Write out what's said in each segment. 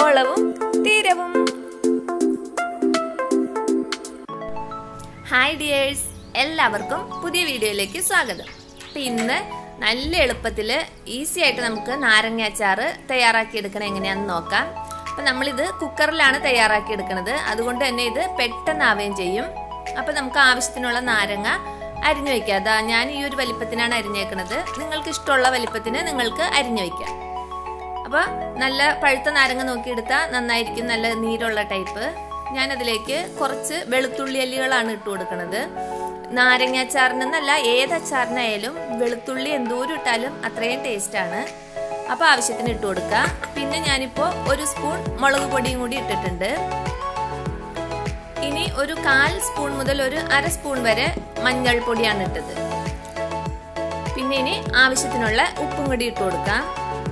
ഓളവും തീരവും hi dears എല്ലാവർക്കും പുതിയ വീഡിയോയിലേക്ക് സ്വാഗതം അപ്പം ഇന്ന് നല്ല എളുപ്പത്തിൽ ഈസി ആയിട്ട് നമുക്ക് നാരങ്ങ അച്ചാറ് തയ്യാറാക്കി എടുക്കണം എങ്ങനെയാണെന്ന് നോക്കാം അപ്പം നമ്മളിത് കുക്കറിലാണ് തയ്യാറാക്കി എടുക്കുന്നത് അതുകൊണ്ട് തന്നെ ഇത് പെട്ടെന്നാവുകയും ചെയ്യും അപ്പം നമുക്ക് ആവശ്യത്തിനുള്ള നാരങ്ങ അരിഞ്ഞു വയ്ക്കാം അതാ ഞാൻ ഈ ഒരു വലിപ്പത്തിനാണ് അരിഞ്ഞേക്കുന്നത് നിങ്ങൾക്ക് ഇഷ്ടമുള്ള വലിപ്പത്തിന് നിങ്ങൾക്ക് അരിഞ്ഞു വയ്ക്കാം അപ്പോൾ നല്ല പഴുത്ത നാരങ്ങ നോക്കിയെടുത്താൽ നന്നായിരിക്കും നല്ല നീരുള്ള ടൈപ്പ് ഞാൻ അതിലേക്ക് കുറച്ച് വെളുത്തുള്ളി അല്ലികളാണ് ഇട്ട് കൊടുക്കുന്നത് നാരങ്ങ അച്ചാറിനെന്നല്ല ഏത് അച്ചാറിനായാലും വെളുത്തുള്ളി എന്തോരം ഇട്ടാലും അത്രയും ടേസ്റ്റാണ് അപ്പോൾ ആവശ്യത്തിന് ഇട്ട് കൊടുക്കുക പിന്നെ ഞാനിപ്പോൾ ഒരു സ്പൂൺ മുളക് പൊടിയും കൂടി ഇട്ടിട്ടുണ്ട് ഇനി ഒരു കാൽ സ്പൂൺ മുതൽ ഒരു അര സ്പൂൺ വരെ മഞ്ഞൾ പൊടിയാണ് ഇട്ടത് പിന്നെ ഇനി ആവശ്യത്തിനുള്ള ഉപ്പും കൂടി ഇട്ട് കൊടുക്കാം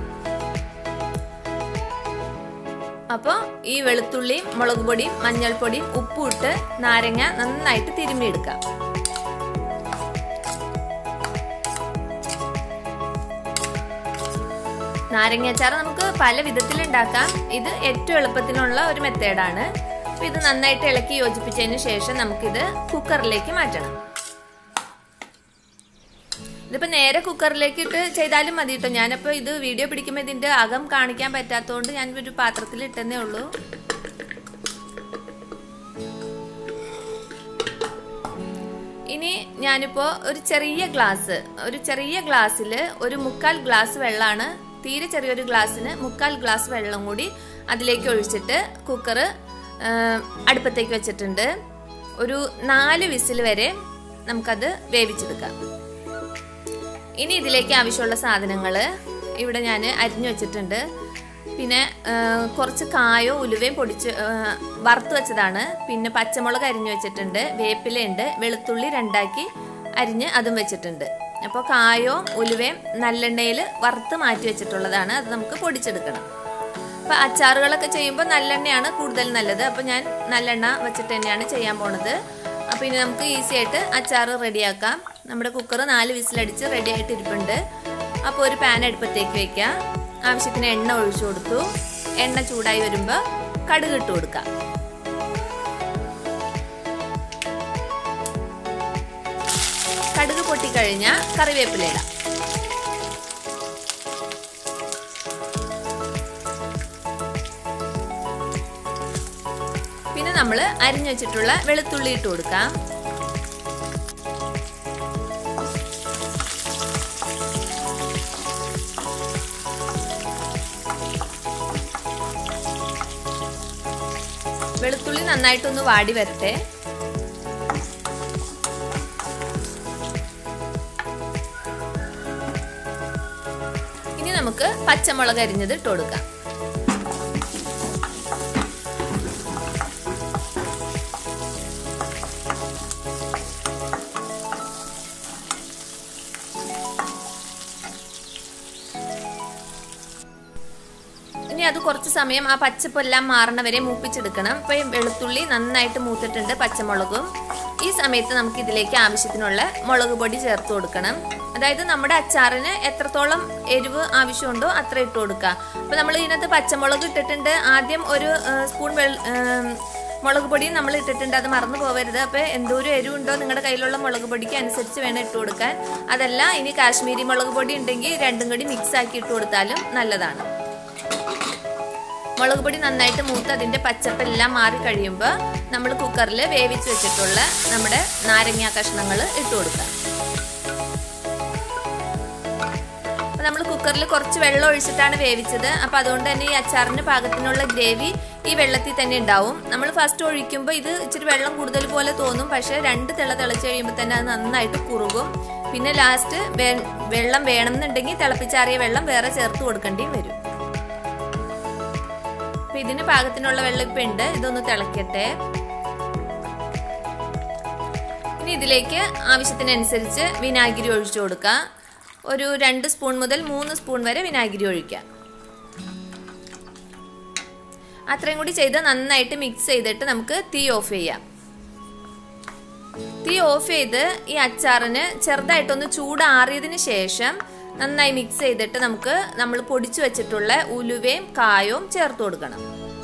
അപ്പോൾ ഈ വെളുത്തുള്ളിയും മുളക് പൊടിയും മഞ്ഞൾപ്പൊടിയും ഉപ്പും ഇട്ട് നാരങ്ങ നന്നായിട്ട് തിരുമ്മിയെടുക്കാം നാരങ്ങ അച്ചാർ നമുക്ക് പല വിധത്തിൽ ഉണ്ടാക്കാം ഇത് ഏറ്റവും എളുപ്പത്തിനുള്ള ഒരു മെത്തേഡാണ് അപ്പൊ ഇത് നന്നായിട്ട് ഇളക്കി യോജിപ്പിച്ചതിന് ശേഷം നമുക്കിത് കുക്കറിലേക്ക് മാറ്റണം ഇതിപ്പോ നേരെ കുക്കറിലേക്ക് ഇട്ട് ചെയ്താലും മതി കേട്ടോ ഞാനപ്പോ ഇത് വീഡിയോ പിടിക്കുമ്പോൾ ഇതിന്റെ അകം കാണിക്കാൻ പറ്റാത്തതുകൊണ്ട് ഞാൻ ഒരു പാത്രത്തിൽ ഇട്ടെന്നേ ഉള്ളൂ ഇനി ഞാനിപ്പോ ഒരു ചെറിയ ഗ്ലാസ് ഒരു ചെറിയ ഗ്ലാസ്സിൽ ഒരു മുക്കാൽ ഗ്ലാസ് വെള്ളമാണ് തീരെ ചെറിയൊരു ഗ്ലാസ്സിന് മുക്കാൽ ഗ്ലാസ് വെള്ളം കൂടി അതിലേക്ക് ഒഴിച്ചിട്ട് കുക്കർ അടുപ്പത്തേക്ക് വെച്ചിട്ടുണ്ട് ഒരു നാല് വിസിൽ വരെ നമുക്കത് വേവിച്ചെടുക്കാം ഇനി ഇതിലേക്ക് ആവശ്യമുള്ള സാധനങ്ങൾ ഇവിടെ ഞാൻ അരിഞ്ഞു വെച്ചിട്ടുണ്ട് പിന്നെ കുറച്ച് കായോ ഉലുവയും പൊടിച്ച് വറുത്ത് വെച്ചതാണ് പിന്നെ പച്ചമുളക് അരിഞ്ഞു വെച്ചിട്ടുണ്ട് വേപ്പിലയുണ്ട് വെളുത്തുള്ളി രണ്ടാക്കി അരിഞ്ഞ് അതും വെച്ചിട്ടുണ്ട് അപ്പോൾ കായോ ഉലുവയും നല്ലെണ്ണയിൽ വറുത്ത് മാറ്റി വെച്ചിട്ടുള്ളതാണ് അത് നമുക്ക് പൊടിച്ചെടുക്കണം അപ്പോൾ അച്ചാറുകളൊക്കെ ചെയ്യുമ്പോൾ നല്ലെണ്ണയാണ് കൂടുതൽ നല്ലത് അപ്പോൾ ഞാൻ നല്ലെണ്ണ വെച്ചിട്ട് തന്നെയാണ് ചെയ്യാൻ പോണത് അപ്പോൾ ഇനി നമുക്ക് ഈസി ആയിട്ട് അച്ചാർ റെഡിയാക്കാം നമ്മുടെ കുക്കർ നാല് വിസിലടിച്ച് റെഡി ആയിട്ട് ഇരിപ്പുണ്ട് അപ്പോൾ ഒരു പാൻ അടുപ്പത്തേക്ക് വെക്കാം ആവശ്യത്തിന് എണ്ണ ഒഴിച്ചു കൊടുത്തു എണ്ണ ചൂടായി വരുമ്പോൾ കടുക് ഇട്ട് കൊടുക്കാം കടുക് പൊട്ടിക്കഴിഞ്ഞാൽ കറിവേപ്പില ഇടാം പിന്നെ നമ്മൾ അരിഞ്ഞു വെച്ചിട്ടുള്ള വെളുത്തുള്ളി ഇട്ട് കൊടുക്കാം വെളുത്തുള്ളി നന്നായിട്ടൊന്ന് വാടി വരട്ടെ ഇനി നമുക്ക് പച്ചമുളക് അരിഞ്ഞത് ഇട്ട് കൊടുക്കാം ഇനി അത് കുറച്ച് സമയം ആ പച്ചപ്പെല്ലാം മാറണ വരെ മൂപ്പിച്ചെടുക്കണം ഇപ്പൊ വെളുത്തുള്ളി നന്നായിട്ട് മൂത്തിട്ടുണ്ട് പച്ചമുളകും ഈ സമയത്ത് നമുക്ക് ഇതിലേക്ക് ആവശ്യത്തിനുള്ള മുളക് പൊടി ചേർത്ത് കൊടുക്കണം അതായത് നമ്മുടെ അച്ചാറിന് എത്രത്തോളം എരിവ് ആവശ്യമുണ്ടോ അത്ര ഇട്ട് കൊടുക്കുക അപ്പൊ നമ്മൾ ഇതിനകത്ത് പച്ചമുളക് ഇട്ടിട്ടുണ്ട് ആദ്യം ഒരു സ്പൂൺ മുളക് പൊടിയും നമ്മൾ ഇട്ടിട്ടുണ്ട് അത് മറന്നു പോകരുത് അപ്പോൾ എന്തോരം എരിവുണ്ടോ നിങ്ങളുടെ കയ്യിലുള്ള മുളക് പൊടിക്ക് അനുസരിച്ച് വേണം ഇട്ട് കൊടുക്കാൻ അതല്ല ഇനി കാശ്മീരി മുളക് പൊടി ഉണ്ടെങ്കിൽ രണ്ടും കൂടി മിക്സ് ആക്കി ഇട്ട് കൊടുത്താലും നല്ലതാണ് മുളക് പൊടി നന്നായിട്ട് മൂത്ത് അതിൻ്റെ പച്ചപ്പെല്ലാം മാറി കഴിയുമ്പോൾ നമ്മൾ കുക്കറിൽ വേവിച്ച് വെച്ചിട്ടുള്ള നമ്മുടെ നാരങ്ങ കഷ്ണങ്ങൾ ഇട്ട് കൊടുക്കുക അപ്പോൾ നമ്മൾ കുക്കറിൽ കുറച്ച് വെള്ളം ഒഴിച്ചിട്ടാണ് വേവിച്ചത് അപ്പോൾ അതുകൊണ്ട് തന്നെ ഈ അച്ചാറിന് പാകത്തിനുള്ള ഗ്രേവി ഈ വെള്ളത്തിൽ തന്നെ ഉണ്ടാവും നമ്മൾ ഫസ്റ്റ് ഒഴിക്കുമ്പോൾ ഇത് ഇച്ചിരി വെള്ളം കൂടുതൽ പോലെ തോന്നും പക്ഷേ രണ്ട് തിള തിളച്ച് കഴിയുമ്പോൾ തന്നെ അത് നന്നായിട്ട് കുറുകും പിന്നെ ലാസ്റ്റ് വെള്ളം വേണമെന്നുണ്ടെങ്കിൽ തിളപ്പിച്ചാറിയ വെള്ളം വേറെ ചേർത്ത് കൊടുക്കേണ്ടിയും വരും അപ്പൊ ഇതിന് പാകത്തിനുള്ള വെള്ളം ഇപ്പൊ ഉണ്ട് ഇതൊന്ന് തിളക്കട്ടെ ഇനി ഇതിലേക്ക് ആവശ്യത്തിനനുസരിച്ച് വിനാഗിരി ഒഴിച്ചു കൊടുക്കാം ഒരു രണ്ട് സ്പൂൺ മുതൽ മൂന്ന് സ്പൂൺ വരെ വിനാഗിരി ഒഴിക്കാം അത്രയും കൂടി ചെയ്ത് നന്നായിട്ട് മിക്സ് ചെയ്തിട്ട് നമുക്ക് തീ ഓഫ് ചെയ്യാം തീ ഓഫ് ചെയ്ത് ഈ അച്ചാറിന് ചെറുതായിട്ടൊന്ന് ചൂടാറിയതിന് ശേഷം നന്നായി മിക്സ് ചെയ്തിട്ട് നമുക്ക് നമ്മൾ പൊടിച്ചു വെച്ചിട്ടുള്ള ഉലുവയും കായവും ചേർത്ത് കൊടുക്കണം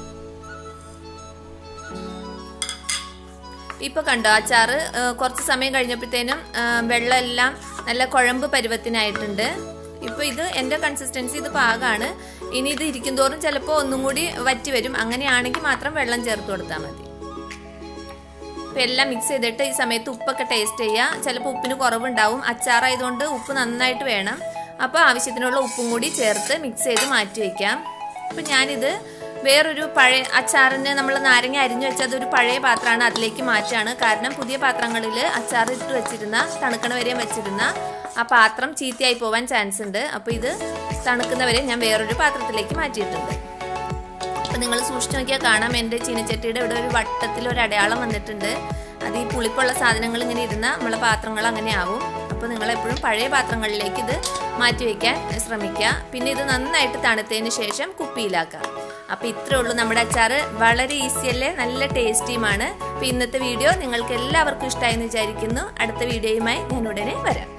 ഇപ്പൊ കണ്ടോ അച്ചാറ് ആ, കുറച്ച് സമയം കഴിഞ്ഞപ്പോഴത്തേനും ആ, വെള്ളമെല്ലാം നല്ല കുഴമ്പ് പരുവത്തിനായിട്ടുണ്ട് ഇപ്പൊ ഇത് എന്റെ കൺസിസ്റ്റൻസി ഇത് പാകമാണ് ഇനി ഇത് ഇരിക്കും തോറും ചിലപ്പോൾ ഒന്നും കൂടി വറ്റി വരും അങ്ങനെയാണെങ്കിൽ മാത്രം വെള്ളം ചേർത്ത് കൊടുത്താൽ മതി ഇപ്പൊ എല്ലാം മിക്സ് ചെയ്തിട്ട് ഈ സമയത്ത് ഉപ്പൊക്കെ ടേസ്റ്റ് ചെയ്യുക ചിലപ്പോൾ ഉപ്പിന് കുറവുണ്ടാവും അച്ചാറായതുകൊണ്ട് ഉപ്പ് നന്നായിട്ട് വേണം അപ്പോൾ ആവശ്യത്തിനുള്ള ഉപ്പും കൂടി ചേർത്ത് മിക്സ് ചെയ്ത് മാറ്റി വയ്ക്കാം അപ്പം ഞാനിത് വേറൊരു പഴയ അച്ചാറിന് നമ്മൾ നാരങ്ങ അരിഞ്ഞു വെച്ചത് ഒരു പഴയ പാത്രമാണ് അതിലേക്ക് മാറ്റാണ് കാരണം പുതിയ പാത്രങ്ങളിൽ അച്ചാർ ഇട്ട് വെച്ചിരുന്ന തണുക്കണ വരെ വെച്ചിരുന്ന ആ പാത്രം ചീത്തയായി പോവാൻ ചാൻസ് ഉണ്ട് അപ്പോൾ ഇത് തണുക്കുന്നവരെ ഞാൻ വേറൊരു പാത്രത്തിലേക്ക് മാറ്റിയിട്ടുണ്ട് അപ്പം നിങ്ങൾ സൂക്ഷിച്ചു നോക്കിയാൽ കാണാം എൻ്റെ ചീനച്ചട്ടിയുടെ ഇവിടെ ഒരു വട്ടത്തിൽ ഒരു അടയാളം വന്നിട്ടുണ്ട് അത് ഈ പുളിപ്പുള്ള സാധനങ്ങൾ ഇങ്ങനെ ഇരുന്ന നമ്മളെ പാത്രങ്ങൾ അങ്ങനെ ആവും അപ്പോൾ നിങ്ങൾ എപ്പോഴും പഴയ പാത്രങ്ങളിലേക്ക് ഇത് മാറ്റി വയ്ക്കാൻ ശ്രമിക്കുക പിന്നെ ഇത് നന്നായിട്ട് തണുത്തതിന് ശേഷം കുപ്പിയിലാക്കാം അപ്പോൾ ഇത്രേ ഉള്ളൂ നമ്മുടെ അച്ചാർ വളരെ ഈസിയല്ലേ നല്ല ടേസ്റ്റിയുമാണ് അപ്പോൾ ഇന്നത്തെ വീഡിയോ നിങ്ങൾക്ക് എല്ലാവർക്കും ഇഷ്ടമായെന്ന് വിചാരിക്കുന്നു അടുത്ത വീഡിയോയുമായി ഞാൻ ഉടനെ വരാം